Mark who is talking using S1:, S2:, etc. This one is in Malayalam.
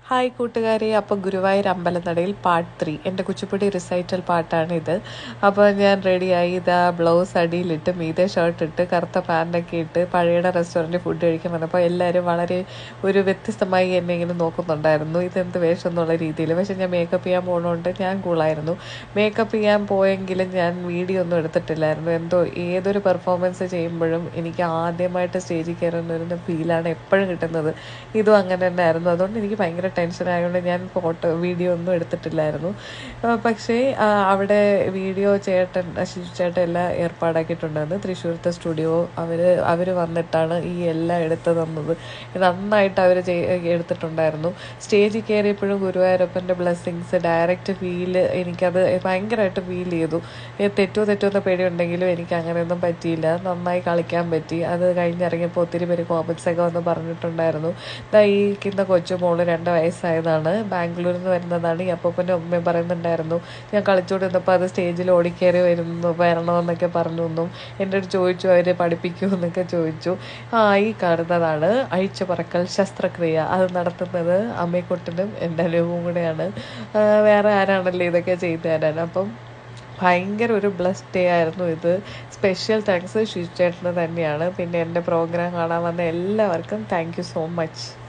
S1: ഹായ് കൂട്ടുകാരെ അപ്പോൾ ഗുരുവായൂർ അമ്പലനടയിൽ പാർട്ട് ത്രീ എൻ്റെ കുച്ചിപ്പുടി റിസൈറ്റൽ പാട്ടാണിത് അപ്പോൾ ഞാൻ റെഡിയായി ഇതാ ബ്ലൗസ് അടിയിലിട്ട് മീതെ ഷർട്ട് ഇട്ട് കറുത്ത പാൻറ്റൊക്കെ ഇട്ട് പഴയുടെ റെസ്റ്റോറൻറ്റിൽ ഫുഡ് കഴിക്കാൻ വന്നപ്പോൾ എല്ലാവരും വളരെ ഒരു വ്യത്യസ്തമായി എന്നെ ഇങ്ങനെ നോക്കുന്നുണ്ടായിരുന്നു ഇതെന്ത് വേഷം എന്നുള്ള രീതിയിൽ പക്ഷേ ഞാൻ മേക്കപ്പ് ചെയ്യാൻ പോകുന്നതുകൊണ്ട് ഞാൻ കൂളായിരുന്നു മേക്കപ്പ് ചെയ്യാൻ പോയെങ്കിലും ഞാൻ വീഡിയോ ഒന്നും എടുത്തിട്ടില്ലായിരുന്നു എന്തോ ഏതൊരു പെർഫോമൻസ് ചെയ്യുമ്പോഴും എനിക്ക് ആദ്യമായിട്ട് സ്റ്റേജിൽ കയറുന്ന ഒരു ഫീലാണ് എപ്പോഴും കിട്ടുന്നത് ഇതും അങ്ങനെ തന്നെ ആയിരുന്നു അതുകൊണ്ട് എനിക്ക് ഭയങ്കര ടെൻഷൻ ആയതുകൊണ്ട് ഞാൻ ഫോട്ടോ വീഡിയോ ഒന്നും എടുത്തിട്ടില്ലായിരുന്നു ആ, പക്ഷേ ആ, അവിടെ വീഡിയോ ചേട്ടൻ ശിശു ചേട്ടൻ എല്ലാം ഏർപ്പാടാക്കിയിട്ടുണ്ടായിരുന്നു തൃശ്ശൂരത്തെ സ്റ്റുഡിയോ അവർ അവർ വന്നിട്ടാണ് ഈ എല്ലാം എടുത്തു തന്നത് നന്നായിട്ട് അവർ എടുത്തിട്ടുണ്ടായിരുന്നു സ്റ്റേജിൽ കയറിയപ്പോഴും ഗുരുവായൂരപ്പൻ്റെ ബ്ലെസ്സിങ്സ് ഡയറക്റ്റ് ഫീല് എനിക്കത് ഭയങ്കരമായിട്ട് ഫീൽ ചെയ്തു ഏ, തെറ്റോ തെറ്റോ എന്ന പേടിയുണ്ടെങ്കിലും എനിക്ക് അങ്ങനെയൊന്നും പറ്റിയില്ല നന്നായി കളിക്കാൻ പറ്റി അത് കഴിഞ്ഞിറങ്ങിയപ്പോൾ ഒത്തിരി പേര് കോമൻസ് ഒക്കെ വന്ന് പറഞ്ഞിട്ടുണ്ടായിരുന്നു ദാ ഈ ഇരിക്കുന്ന കൊച്ചുമോള് രണ്ട് വയസ്സായതാണ് ബാംഗ്ലൂരിൽ നിന്ന് വരുന്നതാണ് ഈ അപ്പൂപ്പൻ്റെ ഉമ്മയും പറയുന്നുണ്ടായിരുന്നു ഞാൻ കളിച്ചുകൊണ്ടിരുന്നപ്പോൾ അത് സ്റ്റേജിൽ ഓടിക്കയറി വരുന്നു വരണമെന്നൊക്കെ പറഞ്ഞു എന്നും എൻ്റെ അടുത്ത് ചോദിച്ചു അവർ പഠിപ്പിക്കൂ എന്നൊക്കെ ചോദിച്ചു ആ ഈ കാണുന്നതാണ് അഴിച്ചു പറക്കൽ ശസ്ത്രക്രിയ അത് നടത്തുന്നത് അമ്മയെക്കുട്ടനും എൻ്റെ അനുഭവം കൂടെയാണ് ആ, വേറെ ആരാണല്ലോ ഇതൊക്കെ ചെയ്തു തരാൻ അപ്പം ഭയങ്കര ഒരു ബ്ലസ്ഡ് ഡേ ആയിരുന്നു ഇത് സ്പെഷ്യൽ താങ്ക്സ് ഷിജു ചേട്ടന് തന്നെയാണ് പിന്നെ എൻ്റെ പ്രോഗ്രാം കാണാൻ വന്ന എല്ലാവർക്കും താങ്ക് യു സോ മച്ച്